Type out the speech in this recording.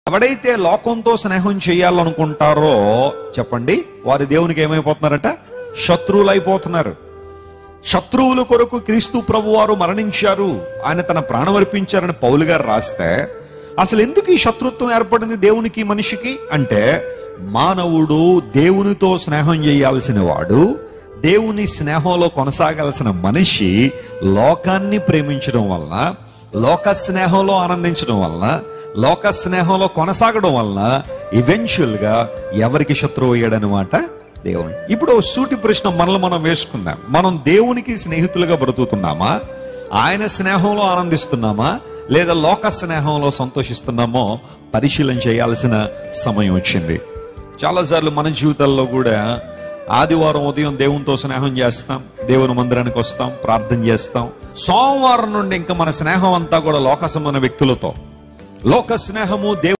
ఎవడైతే లోకంతో స్నేహం చేయాలనుకుంటారో చెప్పండి వారి దేవునికి ఏమైపోతున్నారట శత్రువులు అయిపోతున్నారు శత్రువుల కొరకు క్రీస్తు ప్రభు వారు మరణించారు ఆయన తన ప్రాణం అర్పించారని పౌలు గారు రాస్తే అసలు ఎందుకు ఈ శత్రుత్వం ఏర్పడింది దేవునికి మనిషికి అంటే మానవుడు దేవునితో స్నేహం చేయాల్సిన వాడు దేవుని స్నేహంలో కొనసాగాల్సిన మనిషి లోకాన్ని ప్రేమించడం వలన లోక స్నేహంలో ఆనందించడం వలన లోక స్నేహంలో కొనసాగడం వలన ఈవెన్చువల్ గా ఎవరికి శత్రువు అయ్యాడనమాట దేవుని ఇప్పుడు ఓ సూటి ప్రశ్న మనల్ని మనం వేసుకుందాం మనం దేవునికి స్నేహితులుగా బ్రతుకుతున్నామా ఆయన స్నేహంలో ఆనందిస్తున్నామా లేదా లోక స్నేహంలో సంతోషిస్తున్నామో పరిశీలన చేయాల్సిన సమయం వచ్చింది చాలాసార్లు మన జీవితాల్లో కూడా ఆదివారం ఉదయం దేవునితో స్నేహం చేస్తాం దేవుని మందిరానికి వస్తాం ప్రార్థన చేస్తాం సోమవారం నుండి ఇంకా మన స్నేహం అంతా కూడా లోక సంబంధ వ్యక్తులతో లోక స్నేహము దేవు